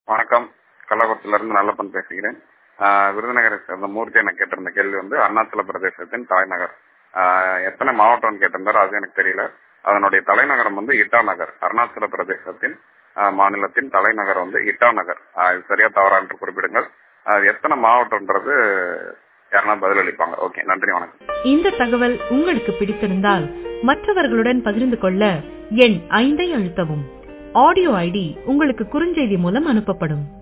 வணக்கம் கள்ளக்குளத்துல இருந்து நல்லப்பன் பேசுகிறேன் ஆஹ் விருதுநகரை சேர்ந்த மூர்த்தி எனக்கு கேட்டிருந்த கேள்வி வந்து அருணாச்சல பிரதேசத்தின் தலைநகர் ஆஹ் எத்தனை மாவட்டம்னு கேட்டிருந்தாரு அது எனக்கு தெரியல அதனுடைய தலைநகரம் வந்து இட்டா நகர் அருணாச்சல பிரதேசத்தின் ஆஹ் மாநிலத்தின் தலைநகர் வந்து இட்டா நகர் ஆஹ் இது சரியா தவறா என்று குறிப்பிடுங்கள் அது எத்தனை மாவட்டம்ன்றது யாருன்னா பதிலளிப்பாங்க ஓகே நன்றி வணக்கம் இந்த தகவல் உங்களுக்கு பிடித்திருந்தால் மற்றவர்களுடன் பகிர்ந்து கொள்ள எண் ஐந்தை அழுத்தவும் ஆடியோ ஐடி உங்களுக்கு குறுஞ்செய்தி மூலம் அனுப்பப்படும்